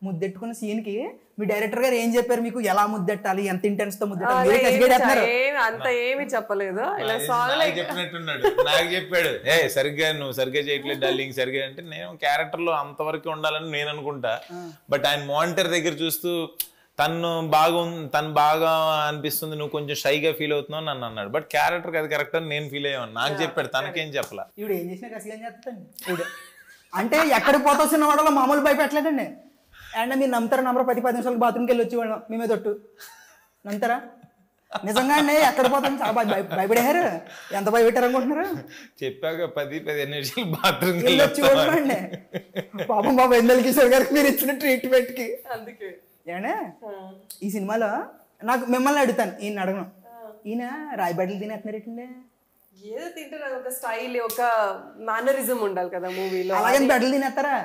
ముద్దెట్టుకున్న scene కి మీ director గారు ఏం చెప్పారు మీకు ఎలా ముద్దెట్టాలి ఎంత ఇంటెన్స్ తో అలా ముద్దెట్టాలి ఏమి మీరే కసిగేడేస్తున్నారు. చ- ఏమి అంత ఏమి చెప్పలేదు ఇలా సాంగ్ నాకు చెప్పినట్టున్నాడు నాకు చెప్పాడు ఏ సరిగ్గా నువ్వు సరిగ్గా చేయట్లేదు డార్లింగ్ సరిగ్గా అంటే నేను క్యారెక్టర్ లో అంతవరకు ఉండాలని నేను అనుకుంటా బట్ ఆయన మానిటర్ దగ్గర చూస్తూ తను బాగా ఉం- తను బాగా అనిపిస్తుంది నువ్వు కొంచెం షైగా ఫీల్ అవుతున్నావు అని నన్ను అన్నాడు బట్ క్యారెక్టర్ అది కరెక్ట్ అని నేను ఫీల్ అయ్యాను నాకు చెప్పాడు తనకేం చెప్పలా ఈవిడ ఏం చేసినా కసిగా చేస్తాడండి ఈవిడ అంటే ఎక్కడికి పోతా వచ్చిన వాడలో మామూలు భయపెట్టలేదండి అండ్ మీరు నమ్ముతారా నమ్మరు పది పది నిమిషాలకు బాత్రూమ్కి వెళ్ళి వచ్చేవాళ్ళం మీ మీద ఒట్టు నమ్ముతారా నిజంగా అండి ఎక్కడ పోతాం చాలా భయ- భయ- భయపడారు ఎంత భయపెట్టారు అనుకుంటున్నారు చెప్పాక పది పదిహేను నిమిషాలు బాత్రూమ్ వెళ్ళి వచ్చేవాళ్ళం అండి పాపం బాబు ఎందల్ కిషోర్ గారికి మీరు ఇచ్చిన ట్రీట్మెంట్కి అందుకే ఏమంటే ఈ సినిమాలో నాకు మిమ్మల్ని అడుగుతాను ఈయన అడగను ఈయన రాయబడ్డలు తినేస్తున్నారేటండి ఏదో తింటే నాకు ఒక స్టైల్ ఒక మేనరిజం ఉండాలి కదా మూవీలో అలాగే బెడ్డలు తినేస్తారా